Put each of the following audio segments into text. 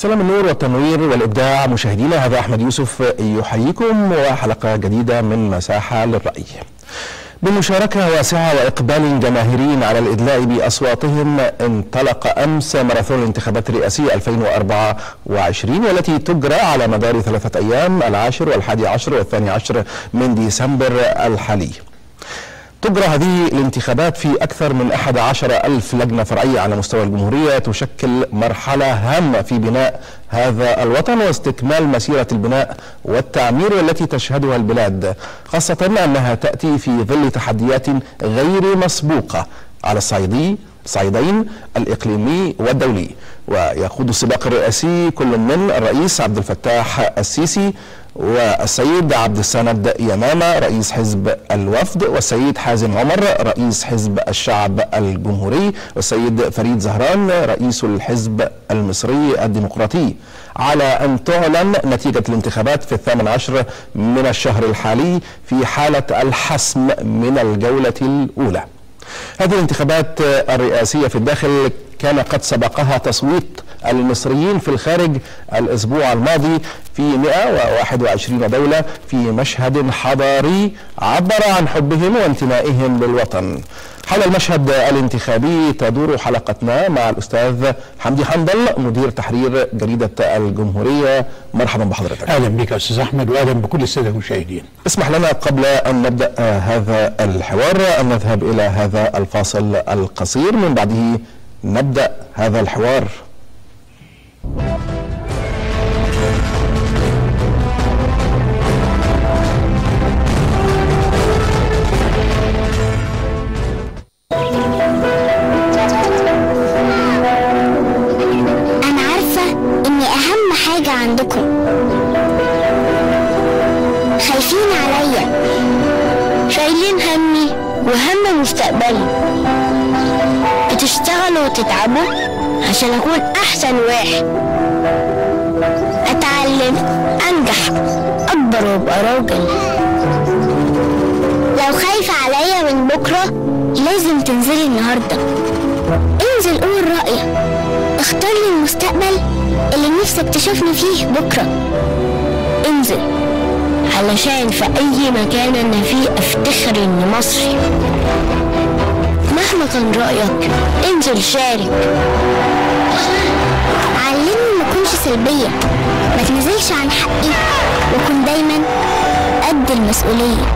سلام النور والتنوير والإبداع مشاهدينا هذا أحمد يوسف يحييكم وحلقة جديدة من مساحة للرأي بمشاركة واسعة وإقبال جماهيري على الإدلاء بأصواتهم انطلق أمس ماراثون الانتخابات الرئاسية 2024 والتي تجرى على مدار ثلاثة أيام العاشر والحادي عشر والثاني عشر من ديسمبر الحالي تجرى هذه الانتخابات في أكثر من 11 ألف لجنة فرعية على مستوى الجمهورية تشكل مرحلة هامة في بناء هذا الوطن واستكمال مسيرة البناء والتعمير التي تشهدها البلاد خاصة أنها تأتي في ظل تحديات غير مسبوقة على الصعيدي الصعيدين الإقليمي والدولي ويقود السباق الرئاسي كل من الرئيس عبد الفتاح السيسي والسيد عبد السند يمامة رئيس حزب الوفد والسيد حازم عمر رئيس حزب الشعب الجمهوري والسيد فريد زهران رئيس الحزب المصري الديمقراطي على أن تعلن نتيجة الانتخابات في الثامن عشر من الشهر الحالي في حالة الحسم من الجولة الأولى هذه الانتخابات الرئاسية في الداخل كان قد سبقها تصويت المصريين في الخارج الأسبوع الماضي في 121 دولة في مشهد حضاري عبر عن حبهم وانتمائهم للوطن حول المشهد الانتخابي تدور حلقتنا مع الأستاذ حمدي حنظل مدير تحرير جريدة الجمهورية مرحبا بحضرتك اهلا بك يا استاذ احمد واهلا بكل الساده المشاهدين اسمح لنا قبل أن نبدأ هذا الحوار أن نذهب إلى هذا الفاصل القصير من بعده نبدأ هذا الحوار أنا عارفة إن أهم حاجة عندكم خايفين عليا شايلين همي وهم مستقبلي بتشتغلوا وتتعبوا عشان أكون أحسن واحد أتعلم أنجح أكبر وأبقى راجل لو خايفة عليا من بكرة لازم تنزلي النهاردة انزل قول رأيك اختار لي المستقبل اللي نفسك تشوفني فيه بكرة انزل علشان في أي مكان أنا فيه أفتخر إني مصري مهما كان رأيك انزل شارك علمني ما أكونش سلبية ما تنزلش عن حقي وأكون دايما قد المسؤولية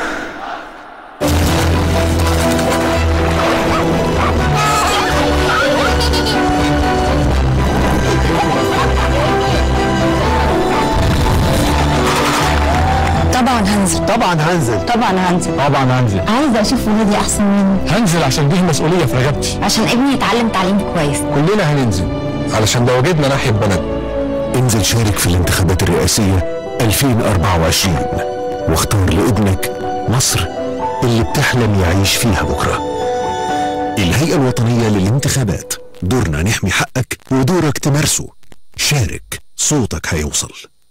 طبعا هنزل طبعا هنزل طبعا هنزل طبعا هنزل عايزه اشوف ولادي احسن مني هنزل عشان دي مسؤوليه في رقبتي عشان ابني يتعلم تعليم كويس كلنا هننزل علشان ده واجبنا ناحيه بلد انزل شارك في الانتخابات الرئاسية 2024 واختار لابنك مصر اللي بتحلم يعيش فيها بكرة الهيئة الوطنية للانتخابات دورنا نحمي حقك ودورك تمارسه شارك صوتك هيوصل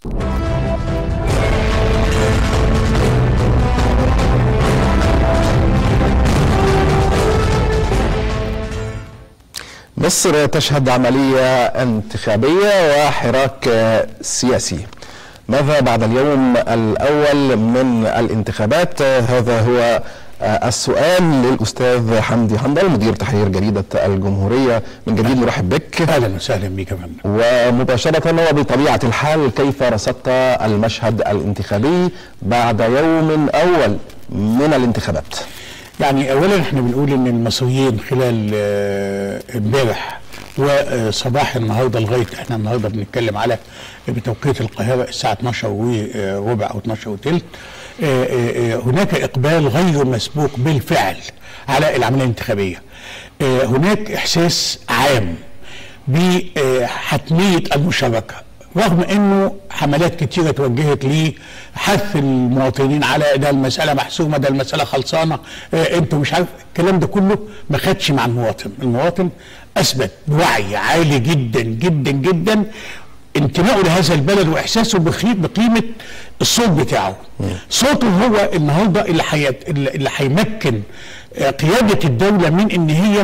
مصر تشهد عملية انتخابية وحراك سياسي ماذا بعد اليوم الأول من الانتخابات هذا هو السؤال للأستاذ حمدي حنظل مدير تحرير جريدة الجمهورية من جديد نرحب بك اهلا وسهلا بك يا فندم ومباشرة وبطبيعة الحال كيف رصدت المشهد الانتخابي بعد يوم أول من الانتخابات يعني اولا احنا بنقول ان المصريين خلال آه، امبارح وصباح النهارده لغايه احنا النهارده بنتكلم على بتوقيت القاهره الساعه 12 وربع او 12 وثلث آه، آه، هناك اقبال غير مسبوق بالفعل على العمليه الانتخابيه آه، هناك احساس عام بحتميه المشاركه رغم انه حملات كتيره توجهت لحث المواطنين على ده المساله محسومه ده المساله خلصانه آه انتوا مش عارف الكلام ده كله ما خدش مع المواطن المواطن اثبت بوعي عالي جدا جدا جدا انتمائه لهذا البلد واحساسه بخي- بقيمه الصوت بتاعه صوته هو النهارده اللي حي... اللي هيمكن آه، قياده الدوله من ان هي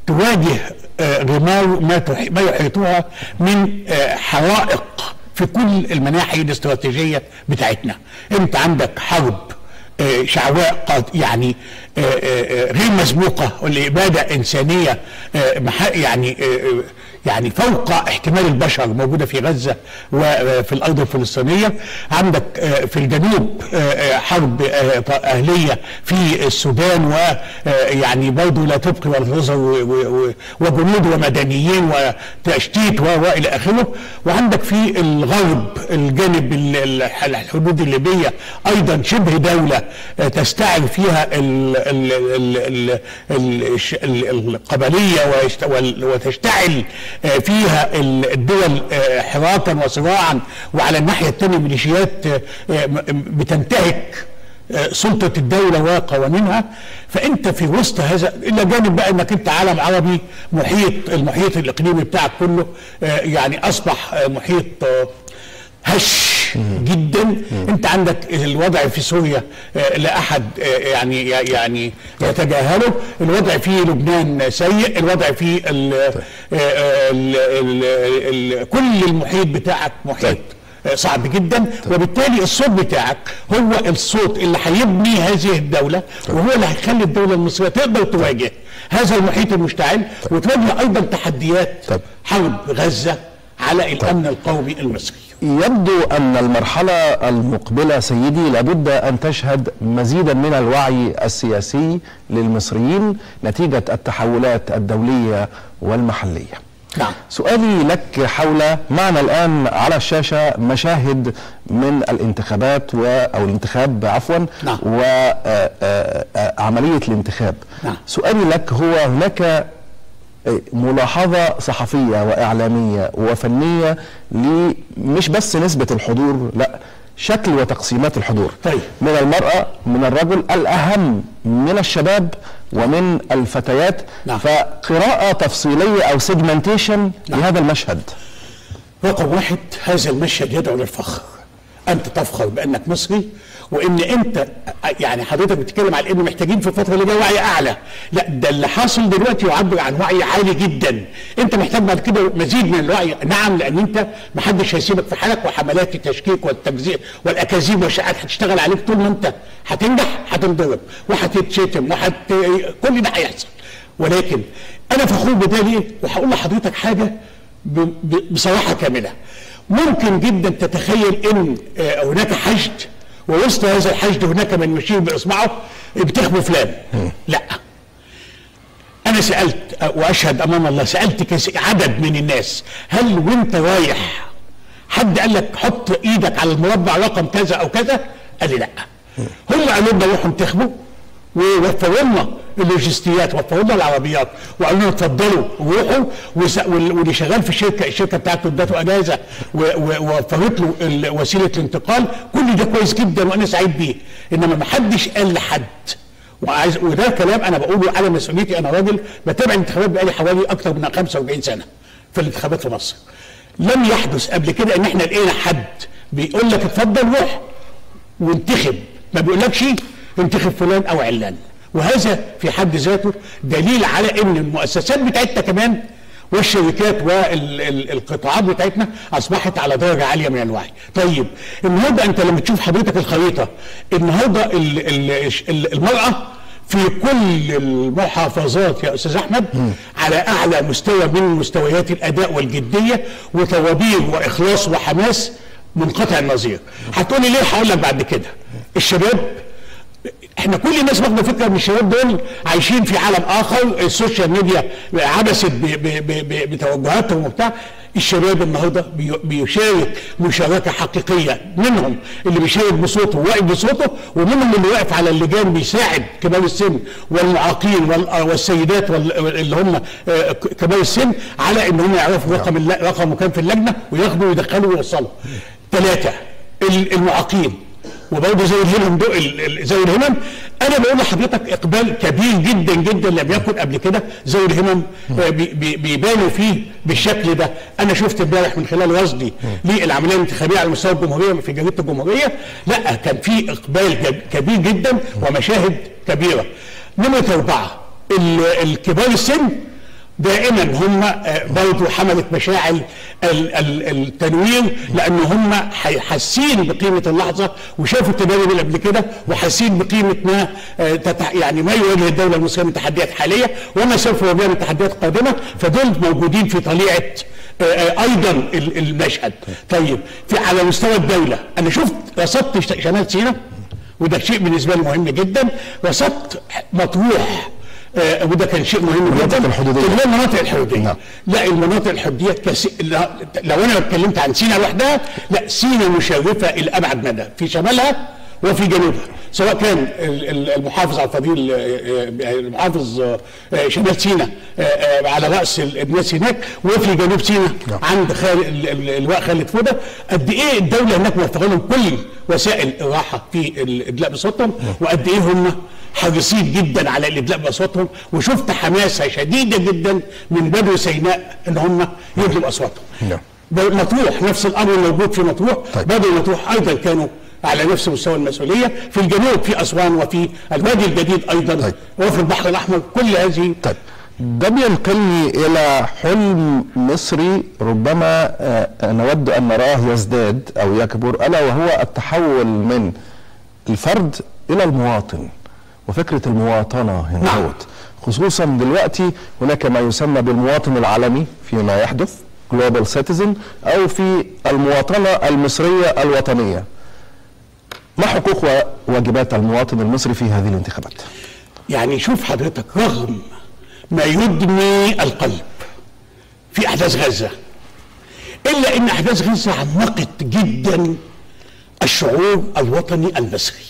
تواجه آه، رماو ما تح- ما يحيطها من آه، حرائق في كل المناحي الاستراتيجيه بتاعتنا انت عندك حرب آه، شعواء قد يعني آه، آه، آه، غير مسبوقه لاباده انسانيه آه، مح- يعني آه، آه، يعني فوق احتمال البشر موجوده في غزه وفي الارض الفلسطينيه عندك آه، في الجنوب آه، آه، حرب آه، ط- اهليه في السودان ويعني برضه لا تبقي ولا تذر و- و- و- وجنود ومدنيين وتشتيت و- والى اخره وعندك في الغرب الجانب ال- ال- الحدود الليبيه ايضا شبه دوله آه، تستعر فيها ال ال ال ال ال الش- ال- القبليه ويشت- وال- وتشتعل آه، فيها ال- الدول آه، حراكا وصراعا وعلى الناحيه الثانيه ميليشيات آه، آه، م- بتنتهك آه، سلطة الدولة وقوانينها فأنت في وسط هذا إلا جانب بقى أنك أنت عالم عربي محيط المحيط الإقليمي بتاعك كله آه، يعني أصبح آه، محيط آه، هش جدا انت عندك الوضع في سوريا آه، لا احد آه، يعني يعني يتجاهله الوضع في لبنان سيء الوضع في ال ال ال ال كل المحيط بتاعك محيط آه، صعب جدا وبالتالي الصوت بتاعك هو الصوت اللي هيبني هذه الدولة وهو اللي هيخلي الدولة المصرية تقدر تواجه هذا المحيط المشتعل وتواجه أيضا تحديات طيب. حرب غزة على الأمن القومي المصري يبدو أن المرحلة المقبلة سيدي لابد أن تشهد مزيدا من الوعي السياسي للمصريين نتيجة التحولات الدولية والمحلية نعم سؤالي لك حول معنا الآن على الشاشة مشاهد من الانتخابات و أو الانتخاب عفوا نعم. وعملية الانتخاب نعم. سؤالي لك هو هناك ملاحظة صحفية وإعلامية وفنية ل- مش بس نسبة الحضور لا شكل وتقسيمات الحضور طيب. من المرأة من الرجل الأهم من الشباب ومن الفتيات نعم. فقراءة تفصيلية أو سيجمنتيشن نعم. لهذا المشهد رقم واحد هذا المشهد يدعو للفخر انت تفخر بانك مصري وان انت يعني حضرتك بتتكلم على ان محتاجين في الفتره اللي جايه وعي اعلى لا ده اللي حاصل دلوقتي يعبر عن وعي عالي جدا انت محتاج بعد كده مزيد من الوعي نعم لان انت ما حدش هيسيبك في حالك وحملات التشكيك والتجزيء والاكاذيب والشائعات هتشتغل عليك طول ما انت هتنجح هتنضرب وهتتشتم وهت كل ده هيحصل ولكن انا فخور بده ليه وهقول لحضرتك حاجه ب- ب- بصراحه كامله ممكن جدا تتخيل ان آه، هناك حشد ووسط هذا الحشد هناك من يشير باصبعه انتخبوا فلان لا انا سالت آه، واشهد امام الله سالت كس- عدد من الناس هل وانت رايح حد قال لك حط ايدك على المربع رقم كذا او كذا قال لي لا هم قالوا لنا روحوا انتخبوا ووفروا لنا اللوجستيات وفروا لنا العربيات وقالوا لنا اتفضلوا روحوا وس- وال- واللي شغال في الشركه الشركه بتاعته ادته اجازه و- و- ووفرت له ال- وسيله الانتقال كل ده كويس جدا وانا سعيد بيه انما ما حدش قال لحد وعايز وده كلام انا بقوله على مسؤوليتي انا راجل بتابع الانتخابات بقالي حوالي اكثر من 45 سنه في الانتخابات في مصر لم يحدث قبل كده ان احنا لقينا حد بيقول لك اتفضل روح وانتخب ما بيقولكش انتخب فلان او علان وهذا في حد ذاته دليل على ان المؤسسات بتاعتنا كمان والشركات والقطاعات بتاعتنا اصبحت على درجه عاليه من الوعي. طيب النهارده انت لما تشوف حضرتك الخريطه النهارده ال- ال- ال- المراه في كل المحافظات يا استاذ احمد على اعلى مستوى من مستويات الاداء والجديه وطوابير واخلاص وحماس منقطع النظير هتقولي ليه هقول لك بعد كده الشباب احنا كل الناس واخده فكره ان الشباب دول عايشين في عالم اخر السوشيال ميديا عبست ب- ب- ب- ب- بتوجهاتهم وبتاع الشباب النهارده بي- بيشارك مشاركه حقيقيه منهم اللي بيشارك بصوته وواقف بصوته ومنهم اللي واقف على اللجان بيساعد كبار السن والمعاقين وال- والسيدات وال- اللي هم آه، ك- كبار السن على ان هم يعرفوا رقم الل- رقمه كام في اللجنه وياخدوا ويدخلوا ويوصلوا ثلاثه ال- المعاقين وبرضه زي الهمم دول ال- ال- زي الهمم انا بقول لحضرتك اقبال كبير جدا جدا لم يكن قبل كده زي الهمم آه، بي- بي- بيبانوا فيه بالشكل ده انا شفت امبارح من خلال رصدي للعمليه الانتخابيه على مستوى الجمهوريه في جريده الجمهوريه لا كان في اقبال جب- كبير جدا ومشاهد كبيره نمره اربعه ال- الكبار السن دائما هم آه، برضه حملت مشاعل ال- ال- التنوير لان هم حي- حاسين بقيمه اللحظه وشافوا التجارب اللي قبل كده وحاسين بقيمه ما آه، تتح- يعني ما يواجه الدوله المصريه من تحديات حاليه وما سوف يواجهها من تحديات قادمه فدول موجودين في طليعه آه، آه، ايضا ال- المشهد طيب في على مستوى الدوله انا شفت رصدت ش- شمال سيناء وده شيء بالنسبه لي مهم جدا رصدت مطروح آه، وده كان شيء مهم المناطق جدا الحدودية. اللي هي المناطق الحدوديه نعم. لا المناطق الحدوديه كس... لا- لو انا اتكلمت عن سيناء لوحدها لا سيناء مشرفه الى ابعد مدى في شمالها وفي جنوبها سواء كان ال- ال- المحافظ على الفضيل آه، آه، المحافظ آه، آه، شمال سيناء آه، آه، على راس ال- الناس هناك وفي جنوب سيناء عند خال... ال- ال- اللواء خالد فوده قد ايه الدوله هناك موفره لهم كل وسائل الراحه في الادلاء بصوتهم وقد ايه هم حريصين جدا على الادلاء باصواتهم وشفت حماسه شديده جدا من بدو سيناء ان هم يدلوا باصواتهم. نعم. ب- مطروح نفس الامر موجود في مطروح طيب. بدو مطروح ايضا كانوا على نفس مستوى المسؤوليه في الجنوب في اسوان وفي الوادي الجديد ايضا طيب. وفي البحر الاحمر كل هذه طيب ده بينقلني إلى حلم مصري ربما آه، نود أن نراه يزداد أو يكبر ألا وهو التحول من الفرد إلى المواطن وفكرة المواطنة هنا نعم. هوت. خصوصا دلوقتي هناك ما يسمى بالمواطن العالمي فيما يحدث global citizen أو في المواطنة المصرية الوطنية ما حقوق وواجبات المواطن المصري في هذه الانتخابات؟ يعني شوف حضرتك رغم ما يدمي القلب في احداث غزه الا ان احداث غزه عمقت جدا الشعور الوطني المصري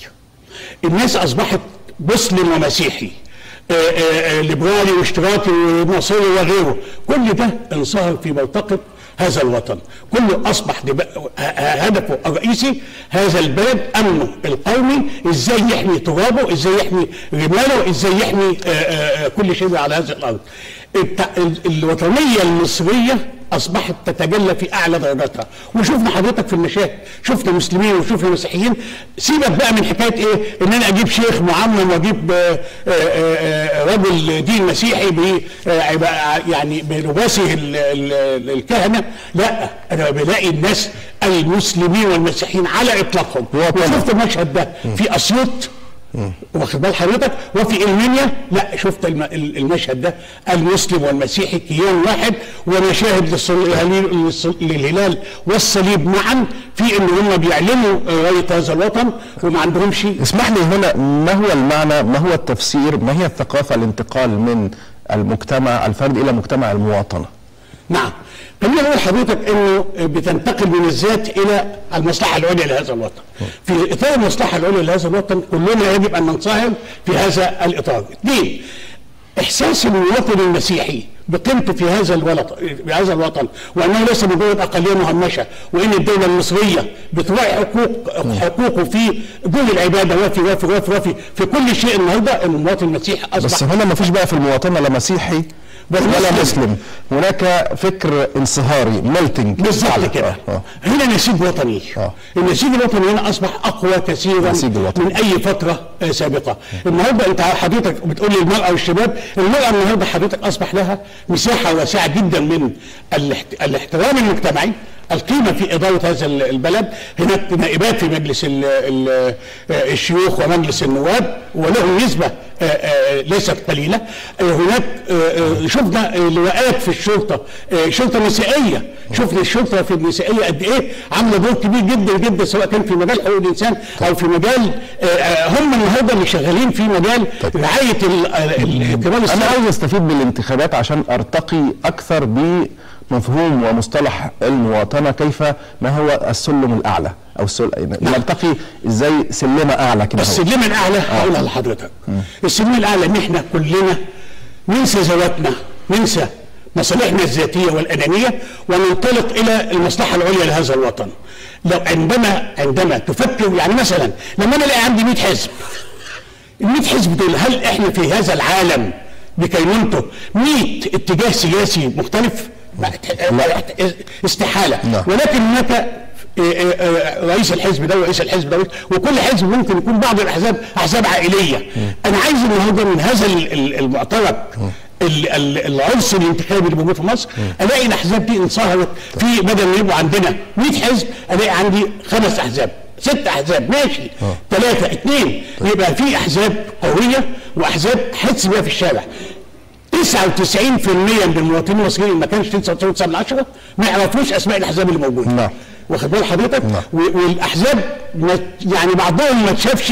الناس اصبحت مسلم ومسيحي آه، آه، آه، ليبرالي واشتراكي وناصري وغيره كل ده انصهر في مرتقب هذا الوطن كله اصبح دب- ه- ه- هدفه الرئيسي هذا البلد امنه القومي ازاي يحمي ترابه ازاي يحمي رماله ازاي يحمي آه، آه، آه، كل شيء على هذه الارض الت- ال- الوطنيه المصريه اصبحت تتجلى في اعلى درجاتها وشفنا حضرتك في المشاهد شفنا مسلمين وشفنا مسيحيين سيبك بقى من حكايه ايه ان انا اجيب شيخ معمم واجيب آه، آه، آه، رجل دين مسيحي ب آه، عب- يعني بلباسه ال- ال- الكهنه لا انا بلاقي الناس المسلمين والمسيحيين على اطلاقهم وشفت المشهد ده في اسيوط واخد بال حضرتك وفي المنيا لا شفت الم- ال- المشهد ده المسلم والمسيحي كيان واحد ومشاهد للصل- للهلال- للص- للهلال والصليب معا في ان هم بيعلنوا رايه هذا الوطن وما عندهمش اسمح لي هنا ما هو المعنى ما هو التفسير ما هي الثقافة الانتقال من المجتمع الفرد إلى مجتمع المواطنة نعم خليني اقول لحضرتك انه بتنتقل من الذات الى المصلحه العليا لهذا الوطن. في اطار المصلحه العليا لهذا الوطن كلنا يجب ان ننصهر في هذا الاطار. اثنين احساس المواطن المسيحي بقيمته في هذا الوطن في هذا الوطن وانه ليس مجرد اقليه مهمشه وان الدوله المصريه بتراعي حقوق حقوقه في دون العباده وفي وفي وفي وفي في كل شيء النهارده ان المواطن المسيحي اصبح بس هنا ما فيش بقى في المواطنة لا مسيحي بل ولا مسلم. مسلم هناك فكر انصهاري ميلتنج بالظبط كده هنا نسيج وطني آه. النسيج الوطني هنا اصبح اقوى كثيرا النسيج الوطني. من اي فتره آه، سابقه النهارده انت حضرتك بتقول لي المراه والشباب المراه النهارده حضرتك اصبح لها مساحه واسعه جدا من الاحت- الاحترام المجتمعي القيمة في إدارة هذا ال- البلد هناك نائبات في مجلس ال ال آه، الشيوخ ومجلس النواب ولهم نسبة آه، آه، ليست قليلة آه، هناك آه، آه، شفنا آه، لواءات في الشرطة آه، شرطة نسائية شفنا الشرطة في النسائية قد إيه عاملة دور كبير جدا جدا سواء كان في مجال حقوق الإنسان أو في مجال آه، آه، هم النهارده اللي شغالين في مجال رعاية ال- ال- الاهتمام أنا الصحي عاوز أستفيد بالانتخابات عشان أرتقي أكثر بمفهوم ومصطلح المواطنة كيف ما هو السلم الأعلى أو السل... نرتقي إزاي سلمة أعلى كده هو. السلم الاعلى هقولها لحضرتك السلم الاعلى ان احنا كلنا ننسى ذواتنا ننسى مصالحنا الذاتيه والانانيه وننطلق الى المصلحه العليا لهذا الوطن لو عندما عندما تفكر يعني مثلا لما انا الاقي عندي 100 حزب ال 100 حزب دول هل احنا في هذا العالم بكينونته 100 اتجاه سياسي مختلف؟ استحاله لا. ولكن هناك إيه إيه إيه رئيس الحزب ده ورئيس الحزب ده وكل حزب ممكن يكون بعض الاحزاب احزاب عائليه انا عايز النهارده من هذا ال- ال- المعترك ال- ال- العنصر الانتخابي اللي موجود في مصر الاقي الاحزاب دي انصهرت في بدل ما يبقوا عندنا 100 حزب الاقي عندي خمس احزاب ست احزاب ماشي ثلاثه اثنين يبقى في احزاب قويه واحزاب حس بيها في الشارع 99% من المواطنين المصريين ما كانش 99 من عشرة ما يعرفوش اسماء الاحزاب اللي موجوده نعم. واخد بال حضرتك نعم. و- والاحزاب ما- يعني بعضهم ما اتشافش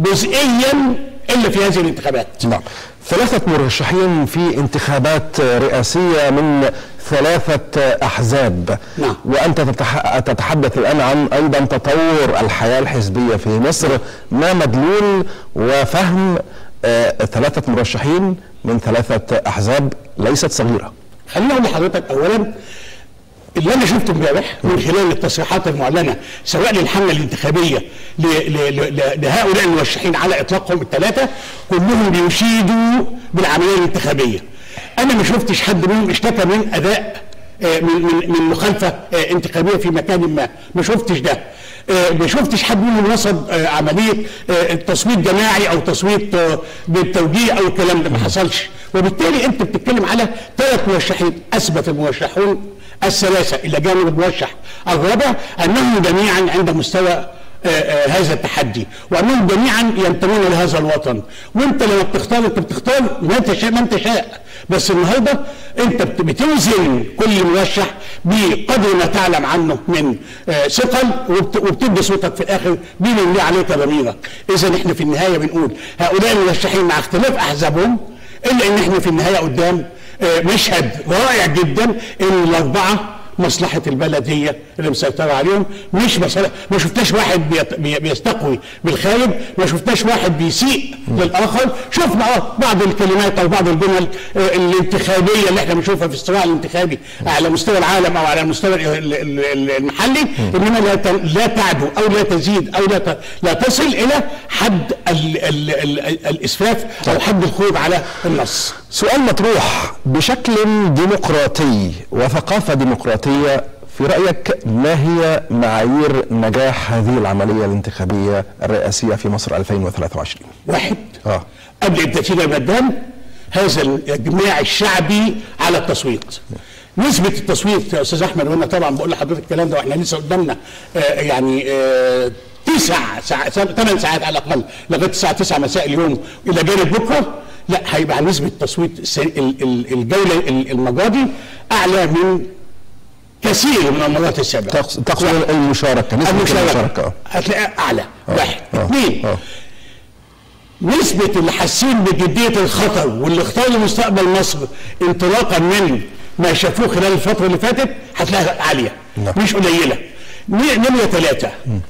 جزئيا الا في هذه الانتخابات نعم ثلاثة مرشحين في انتخابات رئاسية من ثلاثة أحزاب نعم. وأنت تتح- تتحدث الآن عن أيضا تطور الحياة الحزبية في مصر ما مدلول وفهم آه، ثلاثة مرشحين من ثلاثة أحزاب ليست صغيرة خليني اقول لحضرتك اولا اللي انا شفته امبارح من خلال التصريحات المعلنه سواء للحمله الانتخابيه ل- ل- ل- لهؤلاء المرشحين على اطلاقهم الثلاثه كلهم بيشيدوا بالعمليه الانتخابيه. انا ما شفتش حد منهم اشتكى من اداء آه، من من من مخالفه آه، انتخابيه في مكان ما، ما شفتش ده. آه، ما شفتش حد منهم رصد آه، عمليه آه، تصويت جماعي او تصويت آه، بالتوجيه او الكلام ده ما حصلش وبالتالي انت بتتكلم على ثلاث مرشحين اثبت المرشحون الثلاثه الى جانب المرشح الرابع انهم جميعا عند مستوى آه، آه، هذا التحدي وانهم جميعا ينتمون لهذا الوطن وانت لما بتختار انت بتختار ما انت شاء ما انت شاء بس النهارده انت بت- بتوزن كل مرشح بقدر ما تعلم عنه من آه، ثقل وبت- وبتدي صوتك في الاخر بين اللي عليك ضميرك اذا احنا في النهايه بنقول هؤلاء المرشحين مع اختلاف احزابهم الا ان احنا في النهايه قدام آه، مشهد رائع جدا ان الاربعه مصلحة البلد هي اللي مسيطرة عليهم مش مصالح ما شفناش واحد بيت- بي- بيستقوي بالخارج ما شفناش واحد بيسيء للآخر شفنا اه بعض الكلمات أو بعض الجمل آه، الانتخابية اللي احنا بنشوفها في الصراع الانتخابي على مستوى العالم أو على المستوى ال- ال- ال- المحلي إنما لا ت- لا تعدو أو لا تزيد أو لا ت- لا تصل إلى حد ال ال ال الإسفاف أو حد الخروج على النص سؤال مطروح بشكل ديمقراطي وثقافة ديمقراطية في رأيك ما هي معايير نجاح هذه العملية الانتخابية الرئاسية في مصر 2023 واحد آه. قبل التسجيل المدان هذا الاجماع الشعبي على التصويت نسبة التصويت يا استاذ احمد وانا طبعا بقول لحضرتك الكلام ده واحنا لسه قدامنا آه يعني آه تسع ساعات ثمان ساعات على الاقل لغايه الساعه 9 مساء اليوم الى جانب بكره لا هيبقى نسبه التصويت الس- ال- ال- الجوله ال- المره دي اعلى من كثير من المرات السابقه تقص- تقصد المشاركة نسبة المشاركه المشاركة هتلاقيها اعلى واحد آه. اثنين آه. نسبة اللي حاسين بجدية الخطر واللي اختاروا مستقبل مصر انطلاقا من ما شافوه خلال الفترة اللي فاتت هتلاقيها عالية نعم. مش قليلة ن- نمرة ثلاثة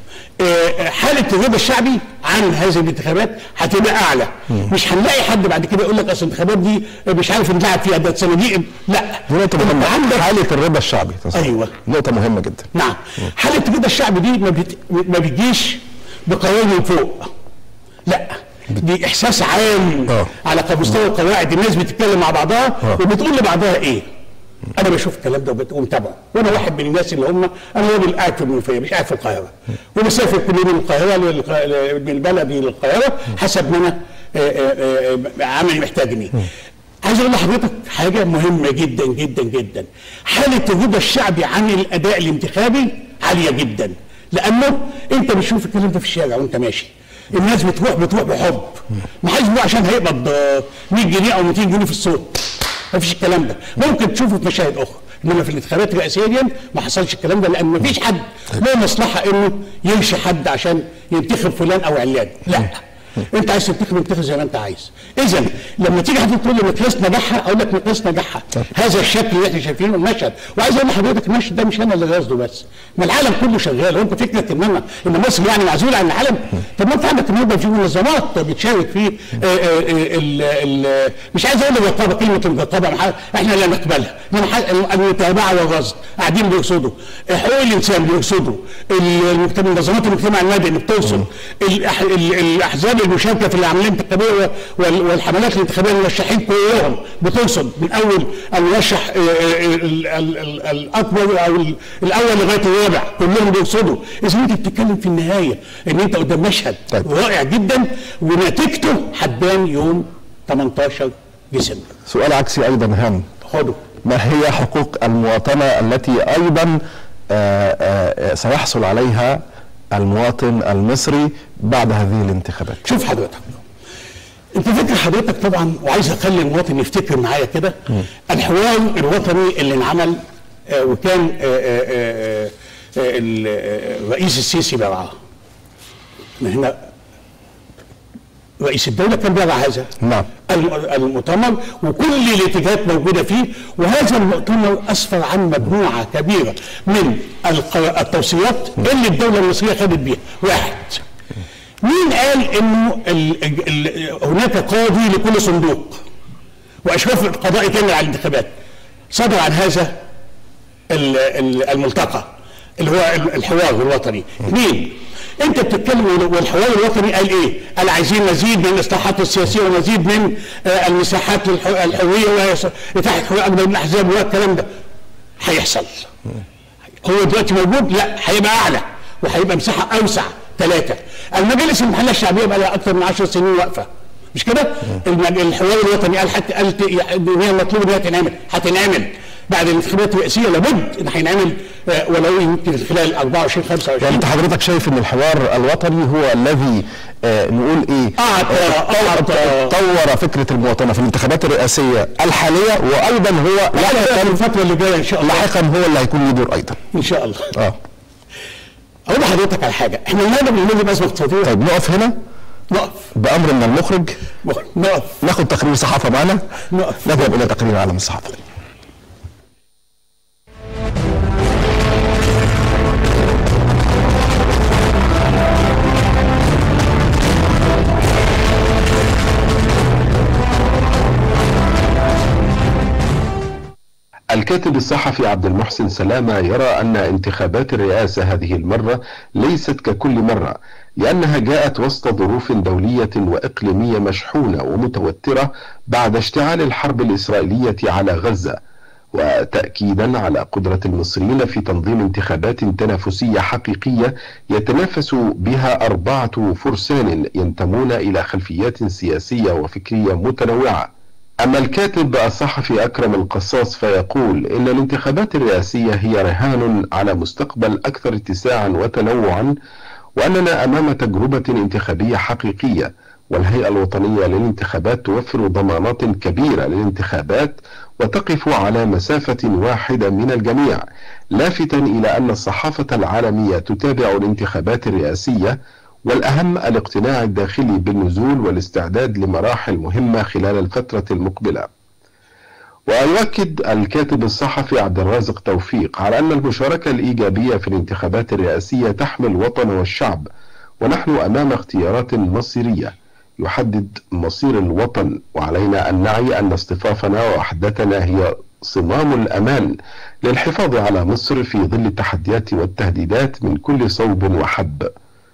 آه، حالة الرضا الشعبي عن هذه الانتخابات هتبقى أعلى مش هنلاقي حد بعد كده يقول لك أصل الانتخابات دي مش عارف نلعب فيها ده صناديق لا دي نقطة أنت مهمة عندك حالة الرضا الشعبي تصور. أيوة. نقطة مهمة جدا نعم حالة الرضا الشعبي دي ما, بت... ما بتجيش بقرار من فوق لا دي احساس عام آه. على مستوى القواعد الناس بتتكلم مع بعضها آه. وبتقول لبعضها ايه انا بشوف الكلام ده وبت- ومتابعه وانا واحد من الناس اللي هم انا راجل قاعد في المنوفيه مش قاعد في القاهره وبسافر كل يوم من القاهره للق- من بلدي للقاهره حسب ما انا آه، آه، آه، عملي محتاجني عايز اقول لحضرتك حاجه مهمه جدا جدا جدا حاله الرضا الشعبي عن الاداء الانتخابي عاليه جدا لانه انت بتشوف الكلام ده في الشارع وانت ماشي الناس بتروح بتروح بحب ما حدش بيروح عشان هيقبض آه، 100 جنيه او 200 جنيه في الصوت ما فيش الكلام ده ممكن تشوفه في مشاهد اخرى انما في الانتخابات الرئاسيه دي ما حصلش الكلام ده لان ما فيش حد له مصلحه انه يمشي حد عشان ينتخب فلان او علان لا انت عايز تنتخب انتخب زي ما انت عايز اذا لما تيجي حضرتك تقول لي مقياس نجاحها اقول لك مقياس نجاحها هذا الشكل اللي احنا شايفينه المشهد وعايز اقول لحضرتك المشهد ده مش انا اللي قصده بس ما العالم كله شغال وانت فكره ان انا ان مصر يعني معزوله عن العالم طب ما انت عندك النهارده في منظمات بتشارك في آه، آه، آه، ال- ال- مش عايز اقول الرقابه كلمه الرقابه مح- احنا لا نقبلها انما ح- المتابعه والرصد قاعدين بيرصدوا حقوق الانسان بيرصدوا ال- المجتمع منظمات المجتمع المدني بترصد الأح- ال- الاحزاب المشاركه في العمليه الانتخابيه وال- والحملات الانتخابيه المرشحين كلهم بترصد من اول المرشح آه، آه، ال- ال- ال- الاكبر او ال- الاول لغايه الرابع كلهم بيرصدوا اذا انت بتتكلم في النهايه ان انت قدام مشهد طيب. رائع جدا ونتيجته هتبان يوم 18 جسم سؤال عكسي ايضا هام خده ما هي حقوق المواطنة التي أيضا آه، آه، سيحصل عليها المواطن المصري بعد هذه الانتخابات شوف حضرتك انت فاكر حضرتك طبعا وعايز اخلي المواطن يفتكر معايا كده الحوار الوطني اللي انعمل آه، وكان آه، آه، آه، آه، ال- آه، الرئيس السيسي بيرعاه من هنا رئيس الدولة كان بيرعى هذا نعم. الم- المؤتمر وكل الاتجاهات موجودة فيه وهذا المؤتمر أسفر عن مجموعة كبيرة من الق- التوصيات اللي الدولة المصرية خدت بيها واحد مين قال انه ال ال هناك قاضي لكل صندوق واشراف القضاء كامل على الانتخابات صدر عن هذا ال- ال- الملتقى اللي هو ال- الحوار الوطني اثنين انت بتتكلم وال- والحوار الوطني قال ايه؟ قال عايزين مزيد من الاصلاحات السياسيه ومزيد من آه، المساحات الح- الحريه واتاحه حريه اكبر من الاحزاب والكلام ده هيحصل هو دلوقتي موجود لا هيبقى اعلى وهيبقى مساحه اوسع ثلاثه المجالس المحليه الشعبيه بقى لها اكثر من 10 سنين واقفه مش كده؟ المج- الحوار الوطني قال حتى قال ت- ان هي مطلوب انها تنعمل هتنعمل بعد الانتخابات الرئاسيه لابد ان هينعمل آه، ولو يمكن خلال 24 يعني 25 انت حضرتك شايف ان الحوار الوطني هو الذي آه، نقول ايه أعطى- آه، أعطى- طور فكرة المواطنة في الانتخابات الرئاسية الحالية وايضا هو في لاحقا الفتره اللي جايه ان شاء الله لاحقا هو اللي هيكون له دور ايضا ان شاء الله اه اقول لحضرتك على حاجه احنا النهارده بنمر بازمه اقتصاديه طيب نقف هنا نقف بامر من المخرج نقف ناخد تقرير صحافة معنا نقف. نذهب الى تقرير عالم الصحافة الكاتب الصحفي عبد المحسن سلامة يرى أن انتخابات الرئاسة هذه المرة ليست ككل مرة لأنها جاءت وسط ظروف دولية وإقليمية مشحونة ومتوترة بعد اشتعال الحرب الإسرائيلية على غزة وتأكيدا على قدرة المصريين في تنظيم انتخابات تنافسية حقيقية يتنافس بها أربعة فرسان ينتمون إلى خلفيات سياسية وفكرية متنوعة أما الكاتب الصحفي أكرم القصاص فيقول إن الانتخابات الرئاسية هي رهان على مستقبل أكثر اتساعا وتنوعا وأننا أمام تجربة انتخابية حقيقية والهيئة الوطنية للانتخابات توفر ضمانات كبيرة للانتخابات وتقف على مسافة واحدة من الجميع لافتا إلى أن الصحافة العالمية تتابع الانتخابات الرئاسية والأهم الاقتناع الداخلي بالنزول والاستعداد لمراحل مهمة خلال الفترة المقبلة ويؤكد الكاتب الصحفي عبد الرازق توفيق على أن المشاركة الإيجابية في الانتخابات الرئاسية تحمي الوطن والشعب ونحن أمام اختيارات مصيرية يحدد مصير الوطن وعلينا أن نعي أن اصطفافنا ووحدتنا هي صمام الأمان للحفاظ على مصر في ظل التحديات والتهديدات من كل صوب وحب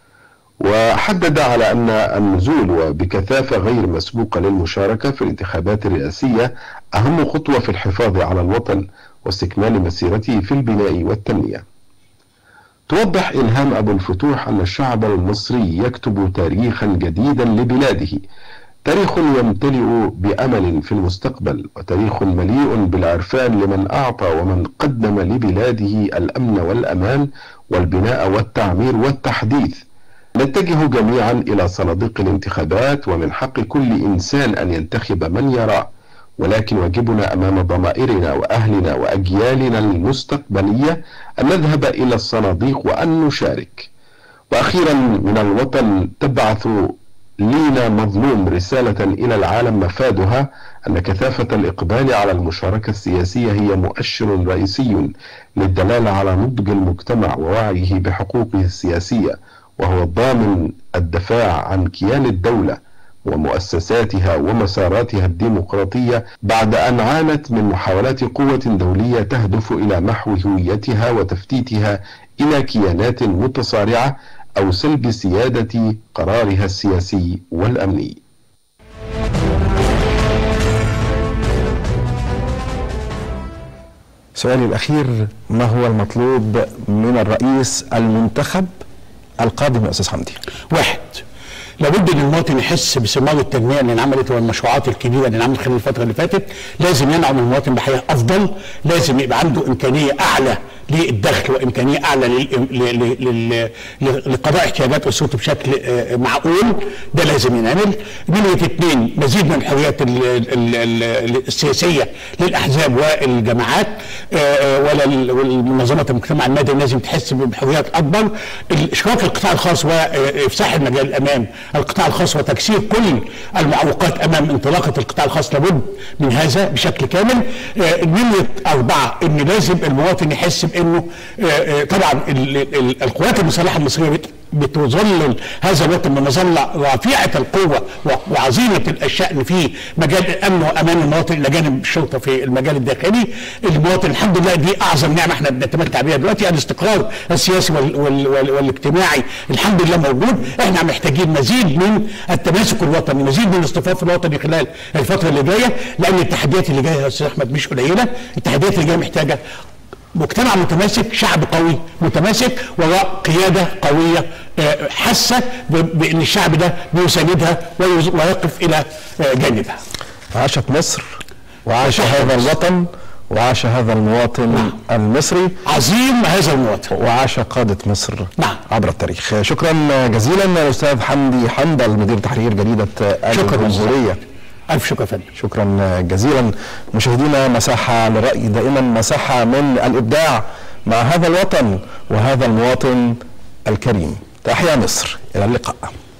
وحدد على أن النزول وبكثافة غير مسبوقة للمشاركة في الانتخابات الرئاسية أهم خطوة في الحفاظ على الوطن واستكمال مسيرته في البناء والتنمية توضح إلهام أبو الفتوح أن الشعب المصري يكتب تاريخا جديدا لبلاده تاريخ يمتلئ بأمل في المستقبل وتاريخ مليء بالعرفان لمن أعطى ومن قدم لبلاده الأمن والأمان والبناء والتعمير والتحديث نتجه جميعا إلى صناديق الانتخابات ومن حق كل إنسان أن ينتخب من يراه ولكن واجبنا أمام ضمائرنا وأهلنا وأجيالنا المستقبلية أن نذهب إلى الصناديق وأن نشارك وأخيرا من الوطن تبعث لينا مظلوم رسالة إلى العالم مفادها أن كثافة الإقبال على المشاركة السياسية هي مؤشر رئيسي للدلالة على نضج المجتمع ووعيه بحقوقه السياسية وهو الضامن الدفاع عن كيان الدولة ومؤسساتها ومساراتها الديمقراطية بعد أن عانت من محاولات قوة دولية تهدف إلى محو هويتها وتفتيتها إلى كيانات متصارعة أو سلب سيادة قرارها السياسي والأمني سؤالي الأخير ما هو المطلوب من الرئيس المنتخب القادم يا أستاذ حمدي واحد لابد ان المواطن يحس بثمار التنميه اللي انعملت والمشروعات الكبيره اللي انعملت خلال الفتره اللي فاتت لازم ينعم المواطن بحياه افضل لازم يبقى عنده امكانيه اعلى للدخل وامكانيه اعلى لل- ل- ل- ل- لقضاء احتياجات اسرته بشكل آه، معقول ده لازم ينعمل نمره اثنين مزيد من الحريات ال- ال- ال- السياسيه للاحزاب والجماعات آه، آه، ولا ال- والمنظمات المجتمع المدني لازم تحس بحريات اكبر اشراك القطاع الخاص وافساح المجال امام القطاع الخاص وتكسير كل المعوقات امام انطلاقه القطاع الخاص لابد من هذا بشكل كامل آه، نمره اربعه ان لازم المواطن يحس بانه آه، آه، طبعا ال- ال- القوات المسلحه المصريه بت- بتظلل هذا الوطن بمظله رفيعه القوه و- وعظيمه الشان في مجال الامن وامان المواطن الى جانب الشرطه في المجال الداخلي المواطن الحمد لله دي اعظم نعمه احنا بنتمتع بها دلوقتي الاستقرار السياسي وال وال وال والاجتماعي الحمد لله موجود احنا محتاجين مزيد من التماسك الوطني مزيد من الاصطفاف الوطني خلال الفتره اللي جايه لان التحديات اللي جايه يا استاذ احمد مش قليله التحديات اللي جايه محتاجه مجتمع متماسك شعب قوي متماسك وراء قيادة قوية آه، حاسة ب- بأن الشعب ده بيساندها ويز- ويقف إلى آه، جانبها عاشت مصر وعاش هذا الوطن وعاش هذا المواطن المصري عظيم هذا المواطن وعاش قادة مصر نعم. عبر التاريخ شكرا جزيلا الأستاذ حمدي حمدل مدير تحرير جريدة شكرا الجمهورية ألف شكر يا فندم شكرا جزيلا مشاهدينا مساحة للرأي دائما مساحة من الإبداع مع هذا الوطن وهذا المواطن الكريم تحيا مصر إلى اللقاء